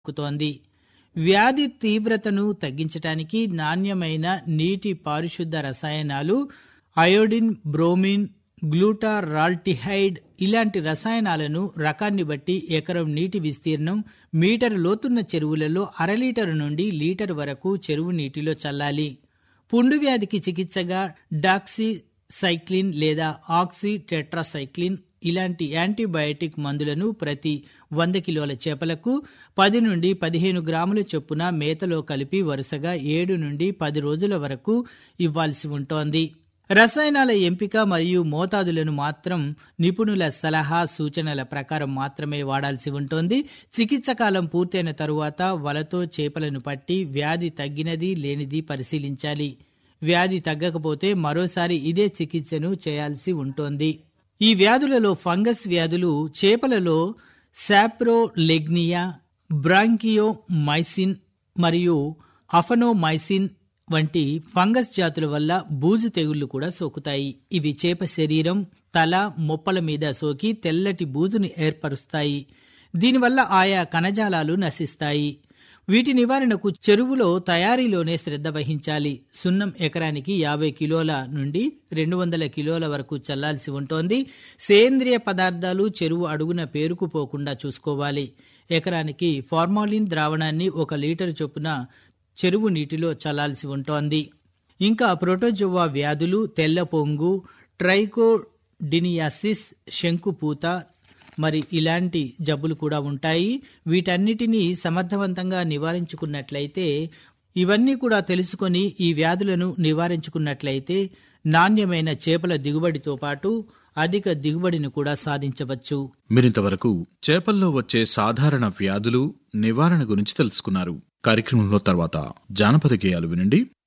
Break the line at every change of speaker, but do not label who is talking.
ఎక్కుతోంది వ్యాధి తీవ్రతను తగ్గించటానికి నాణ్యమైన నీటి పారిశుద్ధ రసాయనాలు అయోడిన్ బ్రోమిన్ గ్లూటారాల్టిహైడ్ ఇలాంటి రసాయనాలను రకాన్ని బట్టి ఎకరం నీటి విస్తీర్ణం మీటర్ లోతున్న చెరువులలో అర లీటరు నుండి లీటర్ వరకు చెరువు నీటిలో చల్లాలి పుండు వ్యాధికి చికిత్సగా డాక్సీ సైక్లిన్ లేదా ఆక్సీ టెట్రాసైక్లిన్ ఇలాంటి యాంటీబయాటిక్ మందులను ప్రతి వంద కిలోల చేపలకు పది నుండి పదిహేను గ్రాముల చొప్పున మేతలో కలిపి వరుసగా ఏడు నుండి పది రోజుల వరకు ఇవ్వాల్సి ఉంటోంది రసాయనాల ఎంపిక మరియు మోతాదులను మాత్రం నిపుణుల సలహా సూచనల ప్రకారం మాత్రమే వాడాల్సి ఉంటుంది చికిత్స కాలం పూర్తయిన తరువాత వలతో చేపలను పట్టి వ్యాధి తగ్గినది లేనిది పరిశీలించాలి వ్యాధి తగ్గకపోతే మరోసారి ఇదే చికిత్సను చేయాల్సి ఉంటోంది ఈ వ్యాధులలో ఫంగస్ వ్యాధులు చేపలలో సాప్రోలెగ్నియా బ్రాంకియోమైసిన్ మరియు అఫనోమైసిన్ వంటి ఫంగస్ జాతుల వల్ల బూజు తెగుళ్లు కూడా సోకుతాయి ఇవి చేప శరీరం తల మొప్పల మీద సోకి తెల్లటి బూజును ఏర్పరుస్తాయి దీనివల్ల ఆయా కణజాలాలు నశిస్తాయి వీటి నివారణకు చెరువులో తయారీలోనే శ్రద్ధ వహించాలి సున్నం ఎకరానికి యాభై కిలోల నుండి రెండు వందల కిలోల వరకు చల్లాల్సి ఉంటోంది సేంద్రియ పదార్థాలు చెరువు అడుగున పేరుకుపోకుండా చూసుకోవాలి ఎకరానికి ఫార్మాలిన్ ద్రావణాన్ని ఒక లీటర్ చొప్పున చెరువు నీటిలో చల్లాల్సి ఉంటోంది ఇంకా ప్రోటోజోవా వ్యాధులు తెల్ల పొంగు ట్రైకోడినియాసిస్ శంకుపూత మరి ఇలాంటి జబ్బులు కూడా ఉంటాయి వీటన్నిటినీ సమర్థవంతంగా నివారించుకున్నట్లయితే ఇవన్నీ కూడా తెలుసుకొని ఈ వ్యాధులను నివారించుకున్నట్లయితే నాణ్యమైన చేపల దిగుబడితో పాటు అధిక దిగుబడిని కూడా సాధించవచ్చు
మీరింతవరకు చేపల్లో వచ్చే సాధారణ వ్యాధులు నివారణ గురించి తెలుసుకున్నారు కార్యక్రమంలో తర్వాత జానపద గేయాలు వినండి